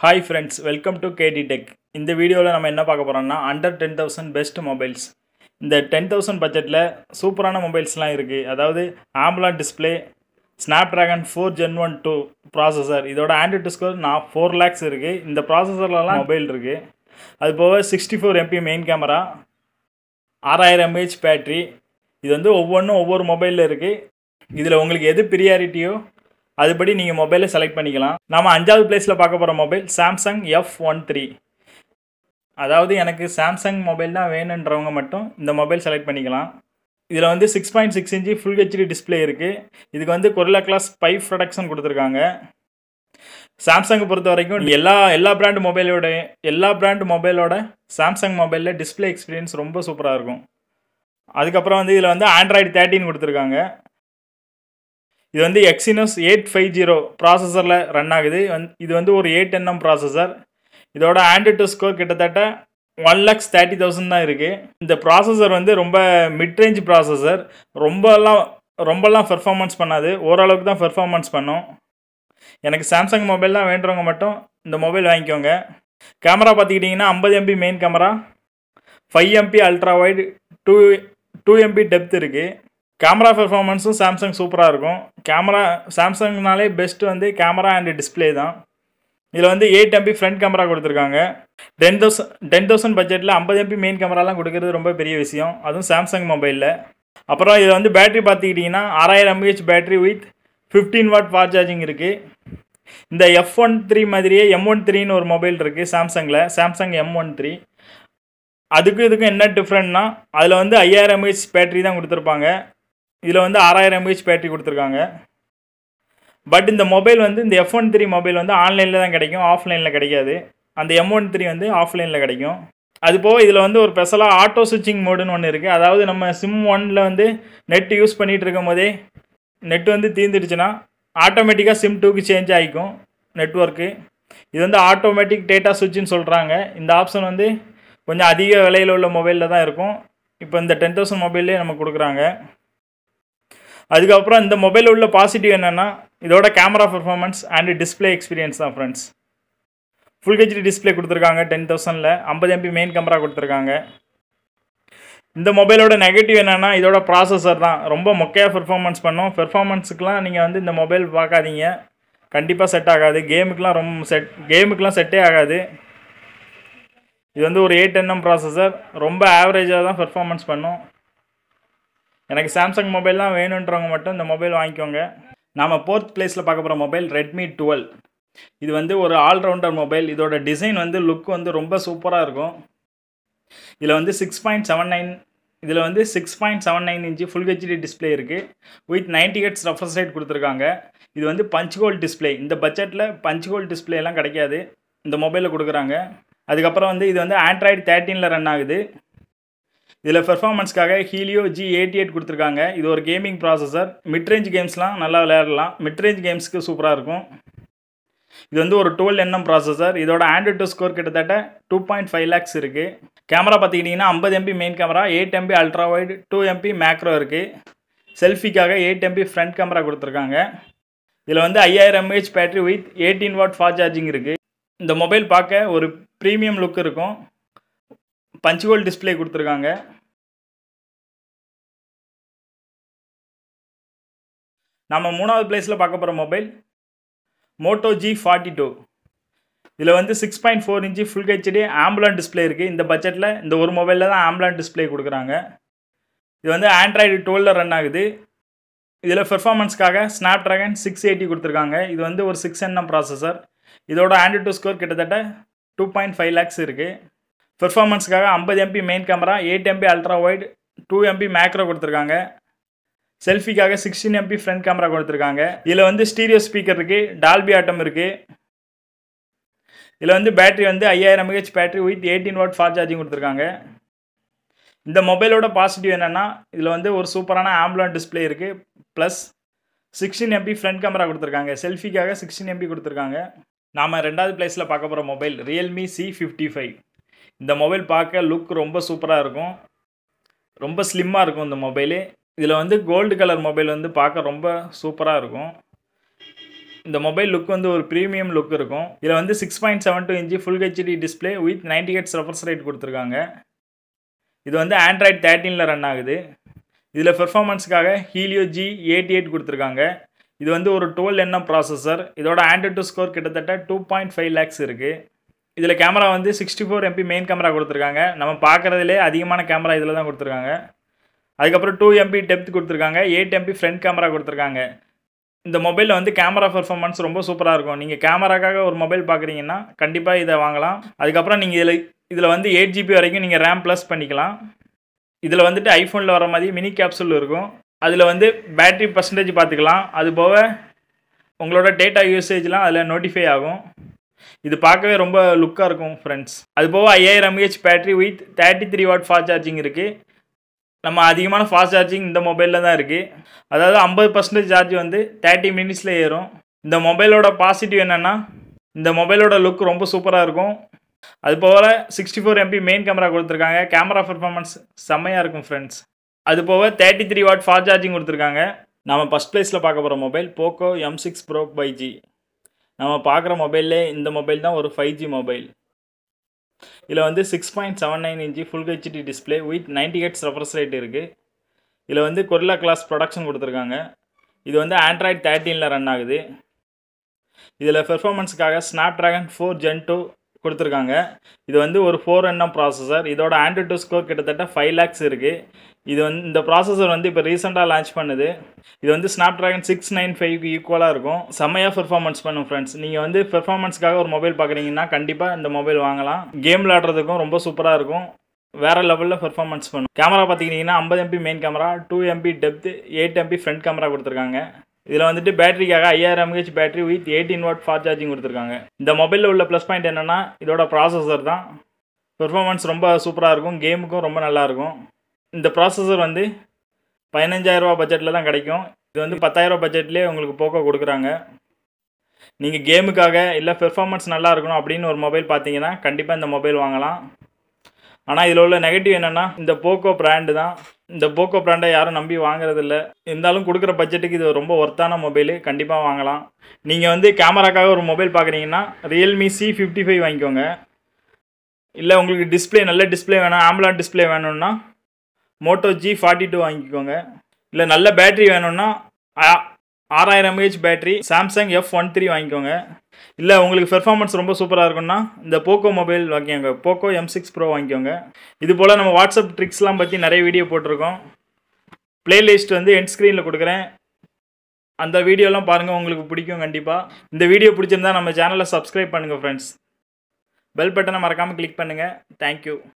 hi friends welcome to K D tech இந்த வீடியோவில் நம்ம என்ன பார்க்க போகிறோம்னா under ten thousand best mobiles இந்த டென் தௌசண்ட் பட்ஜெட்டில் சூப்பரான மொபைல்ஸ்லாம் இருக்குது அதாவது AMOLED display snap dragon four gen one two processor இதோட ஆண்ட்ராய்டு ஸ்கோர் நான் ஃபோர் லேக்ஸ் இருக்குது இந்த ப்ராசஸர்லலாம் மொபைல் இருக்குது அது போக sixty four MP main camera ஆறாயிரம் எம்ஏஹெச் பேட்ரி இது வந்து ஒவ்வொன்றும் ஒவ்வொரு மொபைலில் இருக்குது இதில் உங்களுக்கு எது ப்ரியாரிட்டியோ அதுபடி நீங்கள் மொபைலை செலக்ட் பண்ணிக்கலாம் நாம அஞ்சாவது பிளேஸில் பார்க்க போகிற mobile Samsung F one three அதாவது எனக்கு சாம்சங் மொபைல் தான் வேணுன்றவங்க மட்டும் இந்த மொபைல் செலக்ட் பண்ணிக்கலாம் இதில் வந்து six point six inch full HD display இருக்குது இதுக்கு வந்து கொரில்லா கிளாஸ் ஃபைவ் ப்ரொடக்ஷன் கொடுத்துருக்காங்க சாம்சங்கை பொறுத்த வரைக்கும் எல்லா எல்லா பிராண்ட் மொபைலோட எல்லா பிராண்ட் மொபைலோட சாம்சங் மொபைலில் டிஸ்பிளே எக்ஸ்பீரியன்ஸ் ரொம்ப சூப்பராக இருக்கும் அதுக்கப்புறம் வந்து இதில் வந்து ஆண்ட்ராய்டு தேர்ட்டின் கொடுத்துருக்காங்க இது வந்து எக்ஸினோஸ் எயிட் ஃபைவ் ஜீரோ ப்ராசஸரில் ரன் ஆகுது வந் இது வந்து ஒரு எயிட் என்எம் ப்ராசஸர் இதோட ஆண்ட்ராய்டு ஸ்கோர் கிட்டத்தட்ட ஒன் லேக்ஸ் தேர்ட்டி தௌசண்ட் தான் இருக்குது இந்த ப்ராசஸர் வந்து ரொம்ப மிட் ரேஞ்ச் ப்ராசஸர் ரொம்பலாம் ரொம்பலாம் பெர்ஃபார்மன்ஸ் பண்ணாது ஓரளவுக்கு தான் பெர்ஃபார்மன்ஸ் பண்ணும் எனக்கு சாம்சங் மொபைல் தான் வேண்டுறவங்க மட்டும் இந்த மொபைல் வாங்கிக்கோங்க கேமரா பார்த்துக்கிட்டிங்கன்னா ஐம்பது MP main camera five MP ultra wide two two MP depth இருக்குது கேமரா பெர்ஃபார்மன்ஸும் சாம்சங் சூப்பராக இருக்கும் கேமரா சாம்சங்னாலே பெஸ்ட் வந்து கேமரா அண்ட் டிஸ்பிளே தான் இதில் வந்து எயிட் எம்பி ஃப்ரண்ட் கேமரா கொடுத்துருக்காங்க டென் தௌசண்ட் டென் தௌசண்ட் பட்ஜெட்டில் ஐம்பது எம்பி மெயின் கேமராலாம் கொடுக்கறது ரொம்ப பெரிய விஷயம் அதுவும் சாம்சங் மொபைலில் அப்புறம் இதில் வந்து பேட்டரி பார்த்துக்கிட்டிங்கன்னா ஆறாயிரம் M A H battery with fifteen watt fast charging இருக்குது இந்த எஃப் ஒன் த்ரீ மாதிரியே எம் ஒன் த்ரீன்னு ஒரு மொபைல் இருக்குது சாம்சங்கில் சாம்சங் எம் ஒன் த்ரீ அதுக்கும் இதுக்கும் என்ன டிஃப்ரெண்ட்னா அதில் வந்து ஐயாயிரம் எம்ஏஹெச் பேட்டரி தான் கொடுத்துருப்பாங்க இதில் வந்து ஆறாயிரம் எம்ஏஹெச் பேட்டரி கொடுத்துருக்காங்க பட் இந்த மொபைல் வந்து இந்த எஃப் ஒன் த்ரீ மொபைல் வந்து ஆன்லைனில் தான் கிடைக்கும் ஆஃப்லைனில் கிடைக்காது அந்த எம் ஒன் த்ரீ வந்து ஆஃப்லைனில் கிடைக்கும் அது போக இதில் வந்து ஒரு ஸ்பெஷலாக ஆட்டோ சுவிட்சிங் மோடுன்னு ஒன்று இருக்குது அதாவது நம்ம சிம் ஒனில் வந்து நெட் யூஸ் பண்ணிகிட்டு இருக்கும் போதே நெட் வந்து தீர்ந்துடுச்சுன்னா ஆட்டோமேட்டிக்காக சிம் டூக்கு சேஞ்ச் ஆகிக்கும் நெட்ஒர்க்கு இது வந்து ஆட்டோமேட்டிக் டேட்டா சுவிட்சுன்னு சொல்கிறாங்க இந்த ஆப்ஷன் வந்து கொஞ்சம் அதிக விலையில் உள்ள மொபைலில் தான் இருக்கும் இப்போ இந்த டென் தௌசண்ட் மொபைல்லே நம்ம கொடுக்குறாங்க அதுக்கப்புறம் இந்த மொபைலில் உள்ள பாசிட்டிவ் என்னென்னா இதோட camera performance and display experience தான் ஃப்ரெண்ட்ஸ் ஃபுல் ஹெச்டி டிஸ்பிளே கொடுத்துருக்காங்க டென் தௌசண்டில் ஐம்பது எம்பி மெயின் கேமரா கொடுத்துருக்காங்க இந்த மொபைலோட நெகட்டிவ் என்னென்னா இதோட ப்ராசஸர் தான் ரொம்ப மொக்கையாக பெர்ஃபார்மன்ஸ் பண்ணும் பெர்ஃபார்மன்ஸுக்கெலாம் நீங்கள் வந்து இந்த மொபைல் பார்க்காதீங்க கண்டிப்பாக செட் ஆகாது கேமுக்கெலாம் ரொம்ப செட் கேமுக்கெலாம் செட்டே ஆகாது இது வந்து ஒரு எயிட் என்எம் ப்ராசஸர் ரொம்ப ஆவரேஜாக தான் பெர்ஃபார்மன்ஸ் பண்ணும் எனக்கு சாம்சங் மொபைல் தான் வேணுன்றவங்க மட்டும் இந்த மொபைல் வாங்கிக்கோங்க நாம் ஃபோர்த் பிளேஸில் பார்க்க போகிற மொபைல் ரெட்மி டுவெல் இது வந்து ஒரு ஆல்ரவுண்டர் மொபைல் இதோட டிசைன் வந்து லுக் வந்து ரொம்ப சூப்பராக இருக்கும் இதில் வந்து சிக்ஸ் பாயிண்ட் செவன் நைன் இதில் வந்து six point seven nine inch full HD display இருக்குது with ninety hertz refresh rate கொடுத்துருக்காங்க இது வந்து பஞ்ச் கோல்ட் டிஸ்பிளே இந்த பட்ஜெட்டில் பஞ்ச் கோல்ட் டிஸ்பிளே எல்லாம் கிடைக்காது இந்த மொபைலில் கொடுக்குறாங்க அதுக்கப்புறம் வந்து இது வந்து ஆண்ட்ராய்டு தேர்ட்டீனில் ரன் ஆகுது இதில் பெர்ஃபார்மன்ஸ்க்காக ஹீலியோ ஜி எயிட்டி எயிட் கொடுத்துருக்காங்க இது ஒரு கேமிங் ப்ராசஸர் மிட்ரேஞ்ச் கேம்ஸ்லாம் நல்லா விளையாடலாம் மிட்ரேஞ்ச் கேம்ஸ்க்கு சூப்பராக இருக்கும் இது வந்து ஒரு டுவெல் என்எம் ப்ராசஸர் இதோட ஆண்ட்ராய்டு ஸ்கோர் கிட்டத்தட்ட டூ பாயிண்ட் ஃபைவ் லேக்ஸ் இருக்குது கேமரா பார்த்துக்கிட்டிங்கன்னா ஐம்பது MP main camera eight MP ultra wide two MP macro இருக்குது செல்ஃபிக்காக எயிட் எம்பி ஃப்ரண்ட் கேமரா கொடுத்துருக்காங்க இதில் வந்து ஐயாயிரம் M A H battery with eighteen watt fast charging இருக்குது இந்த மொபைல் பார்க்க ஒரு ப்ரீமியம் லுக் இருக்கும் பஞ்சுகோல் டிஸ்பிளே கொடுத்துருக்காங்க நம்ம மூணாவது பிளேஸில் பார்க்க போகிற mobile Moto G forty two இதில் வந்து six point four inch full HD AMOLED display இருக்குது இந்த பட்ஜெட்டில் இந்த ஒரு மொபைலில் தான் ஆம்புலன் டிஸ்பிளே கொடுக்குறாங்க இது வந்து ஆண்ட்ராய்டு டுவெலில் ரன் ஆகுது இதில் பெர்ஃபார்மன்ஸ்க்காக ஸ்னாப் ட்ராகன் சிக்ஸ் எயிட்டி கொடுத்துருக்காங்க இது வந்து ஒரு சிக்ஸ் என்எம் ப்ராசஸர் இதோட ஆண்ட்ராய்டு ஸ்கோர் கிட்டத்தட்ட டூ பாயிண்ட் ஃபைவ் லேக்ஸ் இருக்குது பெர்ஃபார்மன்ஸ்க்காக ஐம்பது MP main camera eight MP ultra wide two MP macro கொடுத்துருக்காங்க செல்ஃபிக்காக சிக்ஸ்டீன் எம்பி ஃப்ரண்ட் கேமரா கொடுத்துருக்காங்க இதில் வந்து ஸ்டீரியோ ஸ்பீக்கர் இருக்குது டால்பி ஆட்டம் இருக்குது இதில் வந்து பேட்டரி வந்து ஐயாயிரம் M A H battery with eighteen watt fast charging கொடுத்துருக்காங்க இந்த மொபைலோட பாசிட்டிவ் என்னென்னா இதில் வந்து ஒரு சூப்பரான ஆம்புலன் டிஸ்பிளே இருக்குது plus sixteen MP front camera கொடுத்துருக்காங்க செல்ஃபிக்காக சிக்ஸ்டீன் எம்பி கொடுத்துருக்காங்க நாம் ரெண்டாவது பிளேஸில் பார்க்க போகிற mobile Realme C fifty five இந்த மொபைல் பார்க்க லுக் ரொம்ப சூப்பராக இருக்கும் ரொம்ப ஸ்லிம்மாக இருக்கும் இந்த மொபைலு இதில் வந்து கோல்டு கலர் மொபைல் வந்து பார்க்க ரொம்ப சூப்பராக இருக்கும் இந்த மொபைல் லுக் வந்து ஒரு ப்ரீமியம் லுக் இருக்கும் இதில் வந்து six point seven two inch full HD display with ninety hertz refresh rate கொடுத்துருக்காங்க இது வந்து ஆண்ட்ராய்ட் தேர்ட்டீனில் ரன் ஆகுது இதில் பெர்ஃபார்மன்ஸ்க்காக ஹீலியோ ஜி எயிட்டி எயிட் கொடுத்துருக்காங்க இது வந்து ஒரு டுவெல் என்எம் ப்ராசஸர் இதோட ஆண்ட்ராய்ட் டு ஸ்கோர் கிட்டத்தட்ட டூ பாயிண்ட் ஃபைவ் லேக்ஸ் இருக்குது இதில் கேமரா வந்து sixty four MP main camera கொடுத்துருக்காங்க நம்ம பார்க்குறதுலே அதிகமான கேமரா இதில் தான் கொடுத்துருக்காங்க அதுக்கப்புறம் டூ எம்பி டெப்த் கொடுத்துருக்காங்க எயிட் எம்பி ஃப்ரண்ட் கேமரா கொடுத்துருக்காங்க இந்த மொபைலில் வந்து கேமரா பெர்ஃபார்மன்ஸ் ரொம்ப சூப்பராக இருக்கும் நீங்கள் கேமராக்காக ஒரு மொபைல் பார்க்குறீங்கன்னா கண்டிப்பாக இதை வாங்கலாம் அதுக்கப்புறம் நீங்கள் இதில் இதில் வந்து எயிட் ஜிபி வரைக்கும் நீங்கள் ரேம் ப்ளஸ் பண்ணிக்கலாம் இதில் வந்துட்டு ஐஃபோனில் வர மாதிரி மினி கேப்சூல் இருக்கும் அதில் வந்து பேட்ரி பர்சன்டேஜ் பார்த்துக்கலாம் அது போக உங்களோட டேட்டா யூசேஜ்லாம் அதில் நோட்டிஃபை ஆகும் இது பார்க்கவே ரொம்ப லுக்காக இருக்கும் ஃப்ரெண்ட்ஸ் அது போக ஐயாயிரம் M A H battery with thirty three watt fast charging இருக்குது நம்ம அதிகமான ஃபாஸ்ட் சார்ஜிங் இந்த மொபைலில் தான் இருக்குது அதாவது ஐம்பது பர்சன்டேஜ் சார்ஜ் வந்து தேர்ட்டி மினிட்ஸில் ஏறும் இந்த மொபைலோட பாசிட்டிவ் என்னென்னா இந்த மொபைலோட லுக் ரொம்ப சூப்பராக இருக்கும் அது போக sixty four MP main camera கொடுத்துருக்காங்க கேமரா பர்ஃபார்மன்ஸ் செம்மையாக இருக்கும் ஃப்ரெண்ட்ஸ் அது போக thirty three watt fast charging கொடுத்துருக்காங்க நம்ம ஃபஸ்ட் ப்ளேஸில் பார்க்க போகிற mobile Poco M six pro five G நம்ம பார்க்குற மொபைல்லே இந்த மொபைல் தான் ஒரு ஃபைவ் ஜி மொபைல் இதில் வந்து six point seven nine inch full HD display with ninety hertz refresh rate இருக்குது இதில் வந்து கொரில்லா கிளாஸ் ப்ரொடக்ஷன் கொடுத்துருக்காங்க இது வந்து ஆண்ட்ராய்ட் தேர்ட்டீனில் ரன் ஆகுது இதில் பெர்ஃபார்மன்ஸுக்காக snap dragon four gen two கொடுத்துருக்காங்க இது வந்து ஒரு ஃபோர் என்எம் ப்ராசஸர் இதோட ஆண்ட்ராய்ட் டூ ஸ்கோர் கிட்டத்தட்ட ஃபைவ் லேக்ஸ் இருக்குது இது வந்து இந்த ப்ராசஸர் வந்து இப்போ ரீசெண்டாக லான்ச் பண்ணுது இது வந்து ஸ்னாப் ட்ராகன் சிக்ஸ் நைன் ஃபைவ்க்கு ஈக்குவலாக இருக்கும் செம்மையாக பெர்ஃபார்மன்ஸ் பண்ணும் ஃப்ரெண்ட்ஸ் நீங்கள் வந்து பெர்ஃபார்மன்ஸ்க்காக ஒரு மொபைல் பார்க்குறீங்கன்னா கண்டிப்பாக இந்த மொபைல் வாங்கலாம் கேம் விளாடுறதுக்கும் ரொம்ப சூப்பராக இருக்கும் வேறு லெவலில் பெர்ஃபார்மன்ஸ் பண்ணும் கேமரா பார்த்திங்கன்னா ஐம்பது MP main camera two MP depth eight MP front camera கொடுத்துருக்காங்க இதில் வந்துட்டு பேட்டரிக்காக ஐயாயிரம் M H battery with eighteen watt fast charging கொடுத்துருக்காங்க இந்த மொபைலில் உள்ள ப்ளஸ் பாயிண்ட் என்னென்னா இதோட ப்ராசஸர் தான் பெர்ஃபார்மன்ஸ் ரொம்ப சூப்பராக இருக்கும் கேமுக்கும் ரொம்ப நல்லாயிருக்கும் இந்த ப்ராசஸர் வந்து பதினஞ்சாயிரரூபா பட்ஜெட்டில் தான் கிடைக்கும் இது வந்து பத்தாயிரரூபா பட்ஜெட்லேயே உங்களுக்கு போக்கோ கொடுக்குறாங்க நீங்கள் கேமுக்காக இல்லை பெர்ஃபார்மன்ஸ் நல்லா இருக்கணும் அப்படின்னு ஒரு மொபைல் பார்த்தீங்கன்னா கண்டிப்பாக இந்த மொபைல் வாங்கலாம் ஆனால் இதில் உள்ள நெகட்டிவ் என்னென்னா இந்த போக்கோ பிராண்டு தான் இந்த போக்கோ பிராண்டை யாரும் நம்பி வாங்குறதில்ல இருந்தாலும் கொடுக்குற பட்ஜெட்டுக்கு இது ரொம்ப ஒர்த்தான மொபைலு கண்டிப்பாக வாங்கலாம் நீங்கள் வந்து கேமராக்காக ஒரு மொபைல் பார்க்குறீங்கன்னா ரியல்மி சி ஃபிஃப்டி ஃபைவ் வாங்கிக்கோங்க இல்லை உங்களுக்கு டிஸ்பிளே நல்ல டிஸ்பிளே வேணும் ஆம்புலான் டிஸ்பிளே வேணும்னா மோட்டோ ஜி ஃபார்ட்டி டூ வாங்கிக்கோங்க இல்லை நல்ல பேட்ரி வேணும்னா ஆறாயிரம் M A H battery Samsung F one three வாங்கிக்கோங்க இல்லை உங்களுக்கு பெர்ஃபார்மன்ஸ் ரொம்ப சூப்பராக இருக்குன்னா இந்த போக்கோ மொபைல் வாங்கிக்கோங்க போக்கோ எம் சிக்ஸ் ப்ரோ வாங்கிக்கோங்க இது போல் நம்ம வாட்ஸ்அப் ட்ரிக்ஸ்லாம் பற்றி நிறைய வீடியோ போட்டிருக்கோம் ப்ளேலிஸ்ட் வந்து எண்ட் ஸ்க்ரீனில் கொடுக்குறேன் அந்த வீடியோலாம் பாருங்கள் உங்களுக்கு பிடிக்கும் கண்டிப்பாக இந்த வீடியோ பிடிச்சிருந்தா நம்ம சேனலை சப்ஸ்கிரைப் பண்ணுங்கள் ஃப்ரெண்ட்ஸ் பெல் பட்டனை மறக்காமல் கிளிக் பண்ணுங்கள் தேங்க்யூ